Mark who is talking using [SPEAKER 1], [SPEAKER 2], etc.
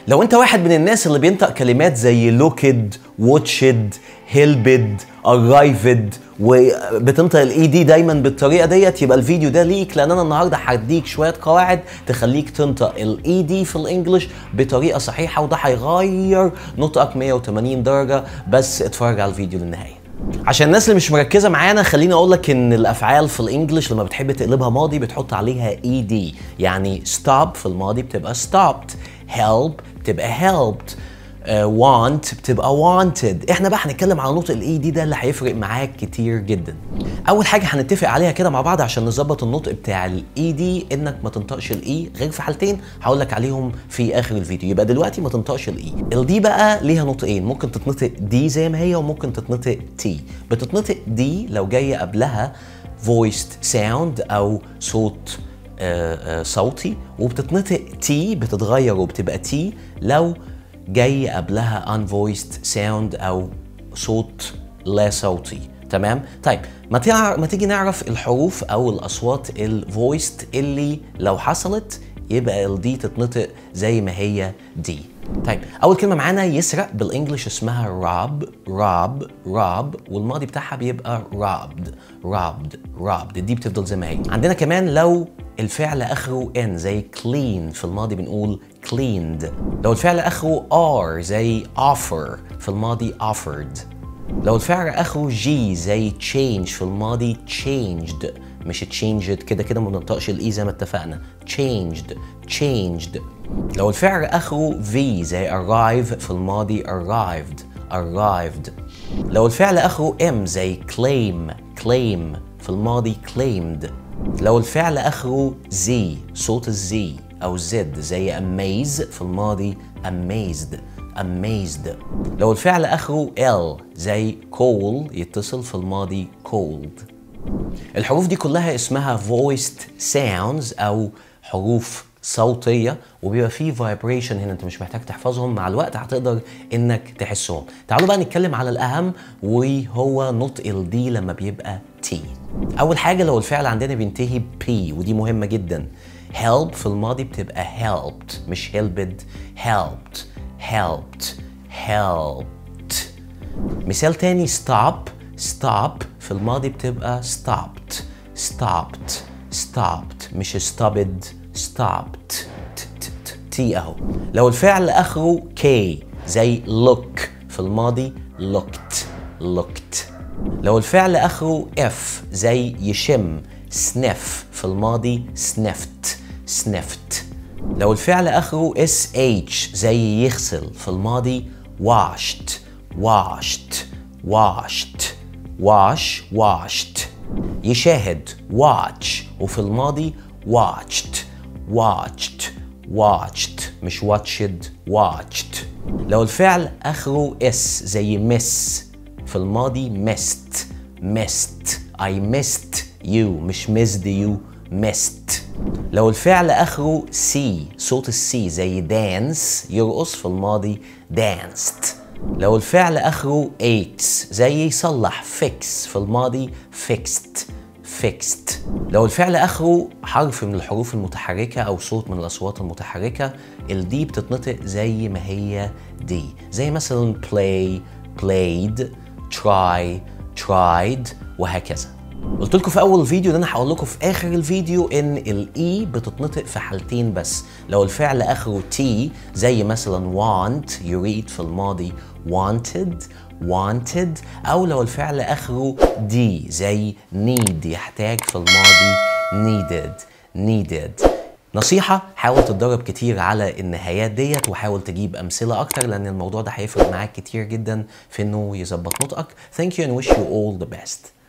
[SPEAKER 1] لو انت واحد من الناس اللي بينطق كلمات زي لوكد واتشد هيلبد arrived وبتنطق الاي دي دايما بالطريقه ديت يبقى الفيديو ده ليك لان انا النهارده هديك شويه قواعد تخليك تنطق الاي دي في الانجليش بطريقه صحيحه وده هيغير نطقك 180 درجه بس اتفرج على الفيديو للنهايه عشان الناس اللي مش مركزه معانا خليني اقول لك ان الافعال في الانجليش لما بتحب تقلبها ماضي بتحط عليها اي دي يعني stop في الماضي بتبقى stopped help بتبقى helped uh, want بتبقى wanted احنا بقى هنتكلم على نطق الاي دي ده اللي هيفرق معاك كتير جدا اول حاجه هنتفق عليها كده مع بعض عشان نظبط النطق بتاع الاي دي انك ما تنطقش الاي غير في حالتين هقول لك عليهم في اخر الفيديو يبقى دلوقتي ما تنطقش الاي الدي بقى ليها نطقين ممكن تتنطق دي زي ما هي وممكن تتنطق تي بتتنطق دي لو جايه قبلها voiced sound او صوت آه، آه، صوتي وبتتنطق تي بتتغير وبتبقى تي لو جاي قبلها unvoiced sound او صوت لا صوتي تمام طيب ما تيجي ما تيجي نعرف الحروف او الاصوات الفويست اللي لو حصلت يبقى الدي تتنطق زي ما هي دي طيب اول كلمه معانا يسرق بالانجلش اسمها rob rob rob والماضي بتاعها بيبقى robbed robbed robbed دي بتفضل زي ما هي عندنا كمان لو الفعل اخره ان زي clean في الماضي بنقول cleaned لو الفعل اخره r زي offer في الماضي offered لو الفعل اخره جي زي change في الماضي changed مش changed كده كده ما بننطقش الاي زي ما اتفقنا changed changed لو الفعل اخره في زي arrive في الماضي arrived arrived لو الفعل اخره ام زي claim claim في الماضي claimed لو الفعل اخره زي صوت الزي او زد زي amaze في الماضي amazed amazed لو الفعل اخره ال زي coal يتصل في الماضي cold الحروف دي كلها اسمها voiced sounds او حروف صوتية وبيبقى فيه vibration هنا انت مش محتاج تحفظهم مع الوقت هتقدر انك تحسهم تعالوا بقى نتكلم على الاهم وهو نطق الدي لما بيبقى تي اول حاجة لو الفعل عندنا بينتهي ب ودي مهمة جدا help في الماضي بتبقى helped مش helped helped helped helped مثال تاني stop stop في الماضي بتبقى stopped stopped stopped مش stopped stopped ت- ت- ت- تي اهو لو الفعل اخره K زي look في الماضي looked looked لو الفعل اخره F زي يشم sniff في الماضي sniffed sniffed لو الفعل اخره SH زي يغسل في الماضي washed washed washed wash washed يشاهد watch وفي الماضي watched watched watched مش watched watched لو الفعل اخره اس زي miss في الماضي missed missed I missed you مش missed you missed لو الفعل اخره سي صوت السي زي دانس يرقص في الماضي danced لو الفعل اخره eight زي يصلح fix في الماضي fixed fixed لو الفعل اخره حرف من الحروف المتحركه او صوت من الاصوات المتحركه الدي بتتنطق زي ما هي دي زي مثلا play played try tried وهكذا قلت لكم في اول الفيديو ان انا هقول لكم في اخر الفيديو ان الاي بتتنطق في حالتين بس لو الفعل اخره تي زي مثلا want يريد في الماضي wanted wanted او لو الفعل اخره دي زي need يحتاج في الماضي needed needed نصيحة حاول تتدرب كتير على النهايات ديت وحاول تجيب أمثلة أكتر لأن الموضوع ده هيفرق معاك كتير جدا في إنه يظبط نطقك. Thank you and wish you all the best.